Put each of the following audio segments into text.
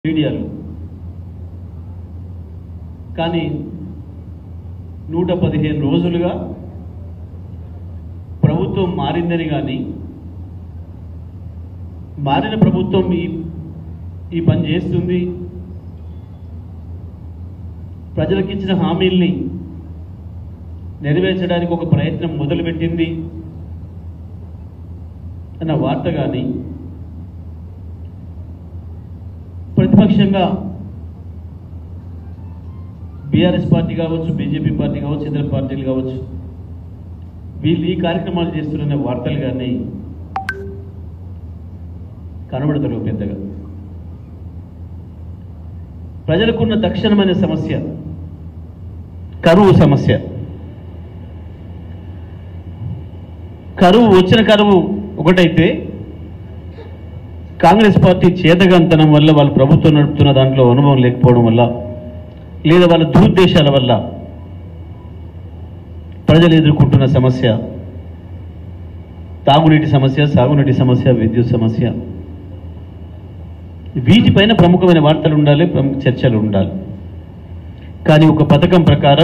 మీడియాలో కానీ నూట పదిహేను రోజులుగా ప్రభుత్వం మారిందని కానీ మారిన ప్రభుత్వం ఈ ఈ పని చేస్తుంది ప్రజలకు ఇచ్చిన హామీల్ని నెరవేర్చడానికి ఒక ప్రయత్నం మొదలుపెట్టింది అన్న వార్త కానీ ప్రతిపక్షంగా బీఆర్ఎస్ పార్టీ కావచ్చు బీజేపీ పార్టీ కావచ్చు ఇతర పార్టీలు కావచ్చు వీళ్ళు ఈ కార్యక్రమాలు చేస్తున్న వార్తలు కానీ కనబడతలేవు పెద్దగా ప్రజలకున్న తక్షణమైన సమస్య కరువు సమస్య కరువు వచ్చిన కరువు ఒకటైతే కాంగ్రెస్ పార్టీ చేతగంతనం వల్ల వాళ్ళు ప్రభుత్వం నడుపుతున్న దాంట్లో అనుభవం లేకపోవడం వల్ల లేదా వాళ్ళ దురుద్దేశాల వల్ల ప్రజలు ఎదుర్కొంటున్న సమస్య తాగునీటి సమస్య సాగునీటి సమస్య విద్యుత్ సమస్య వీటిపైన ప్రముఖమైన వార్తలు ఉండాలి ప్రముఖ చర్చలు ఉండాలి కానీ ఒక పథకం ప్రకారం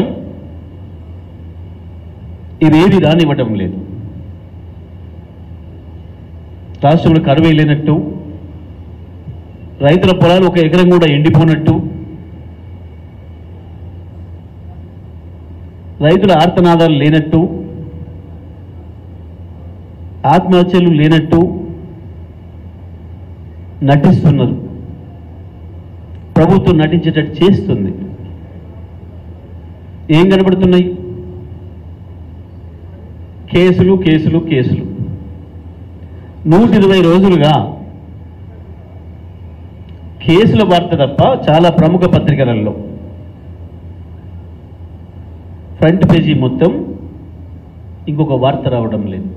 ఇదేది రానివ్వటం లేదు రాష్ట్రంలో కరువు లేనట్టు రైతుల పొలాలు ఒక ఎకరం కూడా ఎండిపోనట్టు రైతుల ఆర్తనాదాలు లేనట్టు ఆత్మహత్యలు లేనట్టు నటిస్తున్నారు ప్రభుత్వం నటించేటట్టు చేస్తుంది ఏం కనబడుతున్నాయి కేసులు కేసులు కేసులు నూట ఇరవై రోజులుగా కేసుల వార్త తప్ప చాలా ప్రముఖ పత్రికలలో ఫ్రంట్ పేజీ మొత్తం ఇంకొక వార్త రావడం లేదు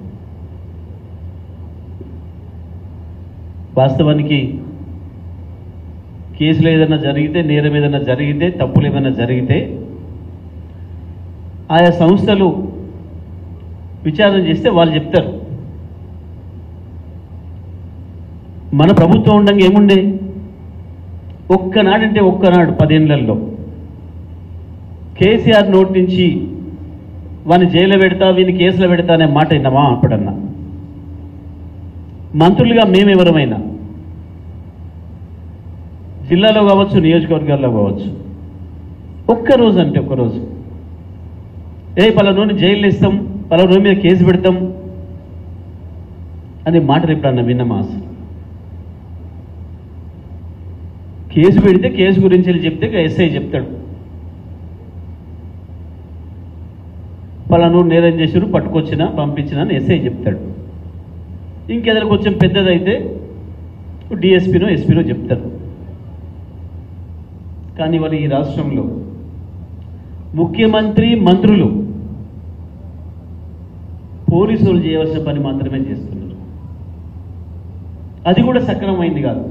వాస్తవానికి కేసులు ఏదైనా జరిగితే నేరం ఏదైనా జరిగితే తప్పులు ఏదైనా జరిగితే ఆయా సంస్థలు విచారణ చేస్తే వాళ్ళు చెప్తారు మన ప్రభుత్వం ఉండగా ఏముండే ఒక్కనాడంటే ఒక్కనాడు పదేళ్లలో కేసీఆర్ నోటి నుంచి వాని జైలు పెడతా వీని కేసులో పెడతా అనే మాట విన్నామా అప్పుడన్నా మంత్రులుగా మేమెవరమైనా జిల్లాలో కావచ్చు నియోజకవర్గాల్లో కావచ్చు ఒక్కరోజు అంటే ఒక్కరోజు ఏ పలానోని జైలు ఇస్తాం పలానోని మీద కేసు పెడతాం అనే మాటలు ఎప్పుడన్నా విన్నామా అసలు కేసు పెడితే కేసు గురించి వెళ్ళి చెప్తే ఇక ఎస్ఐ చెప్తాడు పలాను నేరం చేసారు పట్టుకొచ్చినా పంపించినా అని ఎస్ఐ చెప్తాడు ఇంకేదైనా కొంచెం పెద్దదైతే డిఎస్పీనో ఎస్పీనో చెప్తారు కానీ వాళ్ళు ఈ రాష్ట్రంలో ముఖ్యమంత్రి మంత్రులు పోలీసులు చేయవలసిన పని మాత్రమే చేస్తున్నారు అది కూడా సక్రమమైంది కాదు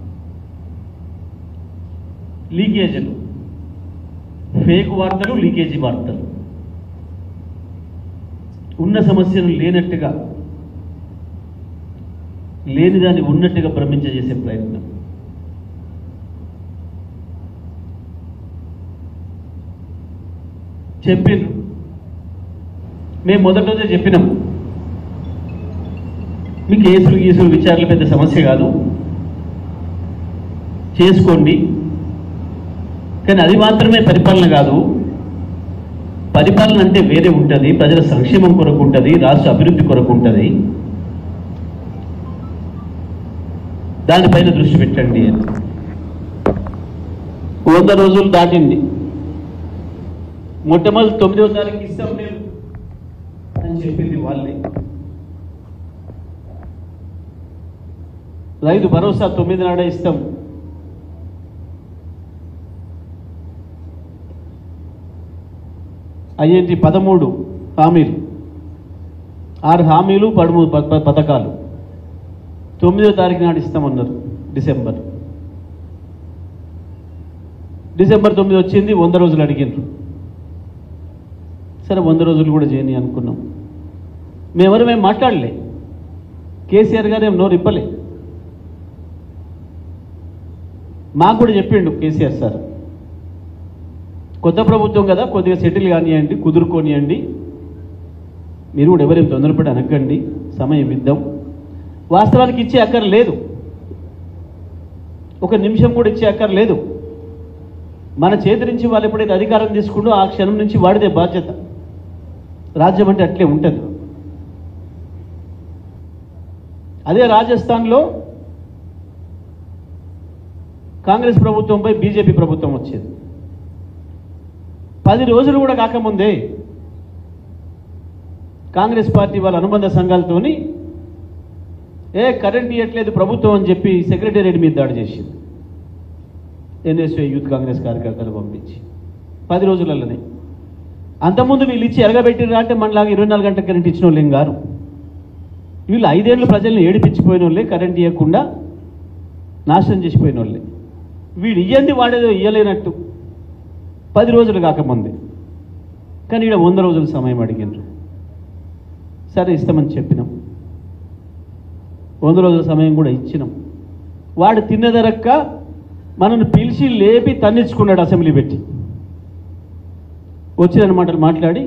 లీకేజీలు ఫేక్ వార్తలు లీకేజీ వార్తలు ఉన్న సమస్యను లేనట్టుగా లేనిదాన్ని ఉన్నట్టుగా భ్రమించజేసే ప్రయత్నం చెప్పిండ్రు మేము మొదటి రోజే చెప్పినాం మీ కేసులు గీసులు విచారణలు పెద్ద సమస్య కాదు చేసుకోండి కానీ అది మాత్రమే పరిపాలన కాదు పరిపాలన అంటే వేరే ఉంటుంది ప్రజల సంక్షేమం కొరకు ఉంటుంది రాష్ట్ర అభివృద్ధి కొరకు ఉంటుంది దానిపైన దృష్టి పెట్టండి అని వంద రోజులు దాటింది మొట్టమొదటి తొమ్మిదవ తారీఖు ఇస్తాం మేము అని చెప్పింది వాళ్ళే రైతు భరోసా తొమ్మిది నాడే ఇస్తాం అయ్యేంటి పదమూడు హామీలు ఆరు హామీలు పదమూడు ప- ప- పథకాలు తొమ్మిదో తారీఖు నాడు ఇస్తామన్నారు డిసెంబర్ డిసెంబర్ తొమ్మిది వచ్చింది వంద రోజులు అడిగినారు సరే వంద రోజులు కూడా చేయని అనుకున్నాం మేమెవరు మేము మాట్లాడలే కేసీఆర్ గారు ఏం నోరు ఇప్పలే మాకు కూడా చెప్పిండు కేసీఆర్ సార్ కొత్త ప్రభుత్వం కదా కొద్దిగా సెటిల్ కానివ్వండి కుదురుకోనియండి మీరు కూడా ఎవరేం తొందరపడి అనకండి సమయం ఇద్దాం వాస్తవానికి ఇచ్చే అక్కర లేదు ఒక నిమిషం కూడా ఇచ్చే అక్కర లేదు మన చేతి నుంచి వాళ్ళు ఎప్పుడైతే అధికారం తీసుకుంటూ ఆ క్షణం నుంచి వాడిదే బాధ్యత రాజ్యం అంటే అట్లే ఉంటుంది అదే రాజస్థాన్లో కాంగ్రెస్ ప్రభుత్వంపై బీజేపీ ప్రభుత్వం వచ్చింది పది రోజులు కూడా కాకముందే కాంగ్రెస్ పార్టీ వాళ్ళ అనుబంధ సంఘాలతోని ఏ కరెంట్ ఇవ్వట్లేదు ప్రభుత్వం అని చెప్పి సెక్రటేరియట్ మీద దాడి చేసింది ఎన్ఎస్ఏ యూత్ కాంగ్రెస్ కార్యకర్తలు పంపించి పది రోజులలోనే అంతకుముందు వీళ్ళు ఇచ్చి ఎరగబెట్టిర్రా అంటే మనలాగా ఇరవై నాలుగు గంటల కరెంట్ ఇచ్చిన వాళ్ళు ఏం గారు వీళ్ళు ఐదేళ్ళు ప్రజల్ని ఏడిపించిపోయిన వాళ్ళే కరెంట్ ఇవ్వకుండా నాశనం చేసిపోయిన వాళ్ళే వీడు ఇయ్యంది వాడేదో ఇయ్యలేనట్టు పది రోజులు కాకముందే కానీ ఇక్కడ వంద రోజుల సమయం అడిగినారు సరే ఇస్తామని చెప్పినాం వంద రోజుల సమయం కూడా ఇచ్చినాం వాడు తిన్నదరక్క మనల్ని పిలిచి లేపి తన్నించుకున్నాడు అసెంబ్లీ పెట్టి వచ్చిన మాటలు మాట్లాడి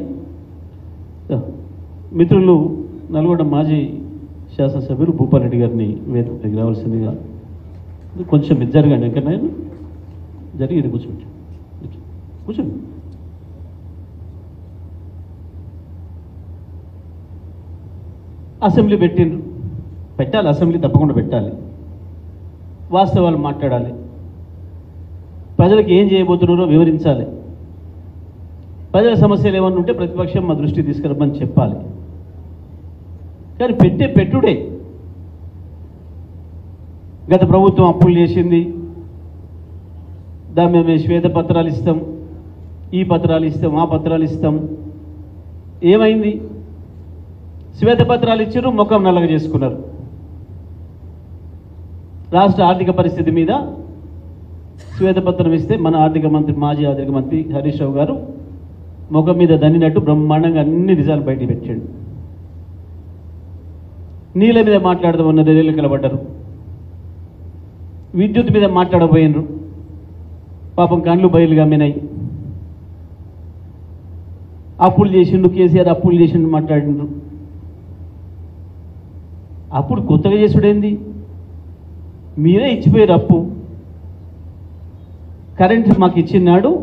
మిత్రులు నల్గొండ మాజీ శాసనసభ్యులు భూపాలరెడ్డి గారిని వేదికకి రావాల్సిందిగా కొంచెం ఇది జరగండి ఎక్కడైనా జరిగి ఇది కూర్చోండి కూర్చోండి అసెంబ్లీ పెట్టిండ్రు పెట్టాలి అసెంబ్లీ తప్పకుండా పెట్టాలి వాస్తవాలు మాట్లాడాలి ప్రజలకు ఏం చేయబోతున్నారో వివరించాలి ప్రజల సమస్యలు ఏమన్నా ఉంటే ప్రతిపక్షం మా దృష్టి తీసుకురమ్మని చెప్పాలి కానీ పెట్టే పెట్టుడే గత ప్రభుత్వం అప్పులు చేసింది దాని మీద మేము శ్వేతపత్రాలు ఇస్తాం ఈ పత్రాలు ఇస్తాం ఆ పత్రాలు ఇస్తాం ఏమైంది శ్వేతపత్రాలు ఇచ్చారు ముఖం నల్లగా చేసుకున్నారు రాష్ట్ర ఆర్థిక పరిస్థితి మీద శ్వేతపత్రం ఇస్తే మన ఆర్థిక మంత్రి మాజీ ఆర్థిక మంత్రి హరీష్ రావు గారు ముఖం మీద దన్నినట్టు బ్రహ్మాండంగా అన్ని నిజాలు బయట పెట్టాడు నీళ్ళ మీద మాట్లాడదాం ఉన్న రైలు కలబడ్డారు విద్యుత్ మీద మాట్లాడబోయినరు పాపం కండ్లు బయలు గమ్మినాయి అప్పులు చేసిండు కేసీఆర్ అప్పులు చేసిండు మాట్లాడిండ్రు అప్పుడు కొత్తగా చేసుడేంది మీరే ఇచ్చిపోయారు అప్పు కరెంట్ మాకు ఇచ్చినాడు